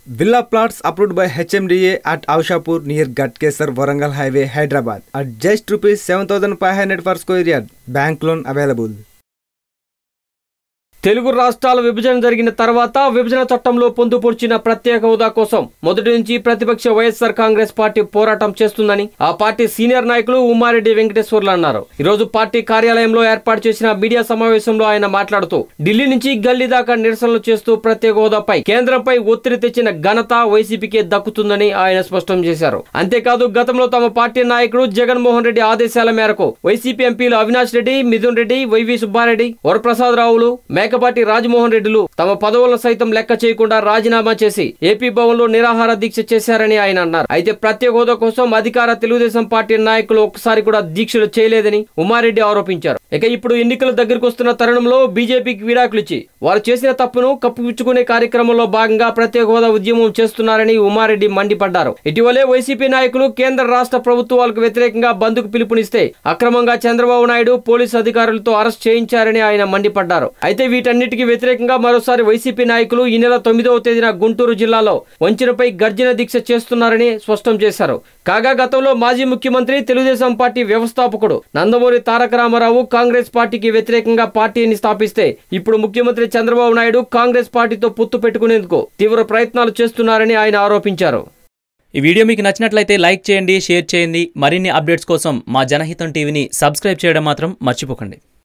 Villa plots approved by HMDA at Aushapur near Gatkesar Warangal Highway, Hyderabad at just rupees 7500 per square yard. Bank loan available. Telugu రాష్ట్రాల విభజన జరిగిన తర్వాత విభజన చట్టంలో పొందుపరిచిన ప్రత్యేక హోదా కోసం మొదటి నుంచి ప్రతిపక్ష వైఎస్ఆర్ కాంగ్రెస్ పార్టీ పోరాటం చేస్తుందని ఆ పార్టీ సీనియర్ నాయకులు ఉమ్మారెడ్డి వెంకటేశ్వర్లు అన్నారు ఈ రోజు పార్టీ కార్యాలయంలో ఏర్పాటు చేసిన మీడియా సమావేశంలో ఆయన మాట్లాడుతూ ఢిల్లీ నుంచి గల్లీ దాకా నిరసనలు చేస్తూ ప్రత్యేక హోదాపై కేంద్రంపై ఒత్తిడి తెచ్చిన ఘనత వైసీపీకే దక్కుతుందని ఆయన స్పష్టం చేశారు అంతేకాదు గతంలో తమ పార్టీ నాయకుడు జగన్మోహన్ రెడ్డి ఆదేశాల మేరకు వైసీపీ ఎంపీలు అవినాష్ రెడ్డి మిథున్ రెడ్డి వైవి సుబ్బారెడ్డి వరప్రసాద్ రావులు మేకపాటి రాజమోహన్ రెడ్డిలు తమ పదవులను సైతం లెక్క చేయకుండా రాజీనామా చేసి ఏపీ భవన్ లో నిరాహార దీక్ష చేశారని ఆయన అన్నారు అయితే ప్రత్యేక హోదా కోసం అధికార తెలుగుదేశం పార్టీ నాయకులు ఒక్కసారి కూడా దీక్షలు చేయలేదని ఉమారెడ్డి ఆరోపించారు ఇక ఇప్పుడు ఎన్నికలు దగ్గరకు వస్తున్న తరుణంలో బీజేపీకి విడాకులు ఇచ్చి వారు చేసిన తప్పును కప్పిపుచ్చుకునే కార్యక్రమంలో భాగంగా ప్రత్యేక హోదా ఉద్యమం చేస్తున్నారని ఉమారెడ్డి మండిపడ్డారు ఇటీవలే వైసీపీ నాయకులు కేంద్ర రాష్ట్ర ప్రభుత్వాలకు వ్యతిరేకంగా బంద్కు పిలుపునిస్తే అక్రమంగా చంద్రబాబు నాయుడు పోలీసు అధికారులతో అరెస్ట్ చేయించారని ఆయన మండిపడ్డారు అయితే వీటన్నిటికీ వ్యతిరేకంగా మరోసారి వైసీపీ నాయకులు ఈ నెల తొమ్మిదవ తేదీన గుంటూరు జిల్లాలో వంచనపై గర్జన దీక్ష చేస్తున్నారని స్పష్టం చేశారు కాగా గతంలో మాజీ ముఖ్యమంత్రి తెలుగుదేశం పార్టీ వ్యవస్థాపకుడు నందమూరి తారక రామారావు కాంగ్రెస్ పార్టీకి వ్యతిరేకంగా పార్టీని స్థాపిస్తే ఇప్పుడు ముఖ్యమంత్రి చంద్రబాబు నాయుడు కాంగ్రెస్ పార్టీతో పొత్తు పెట్టుకునేందుకు తీవ్ర ప్రయత్నాలు చేస్తున్నారని ఆయన ఆరోపించారు ఈ వీడియో మీకు నచ్చినట్లయితే లైక్ చేయండి షేర్ చేయండి మరిన్ని అప్డేట్స్ కోసం మా జనహితం టీవీని సబ్స్క్రైబ్ చేయడం మాత్రం మర్చిపోకండి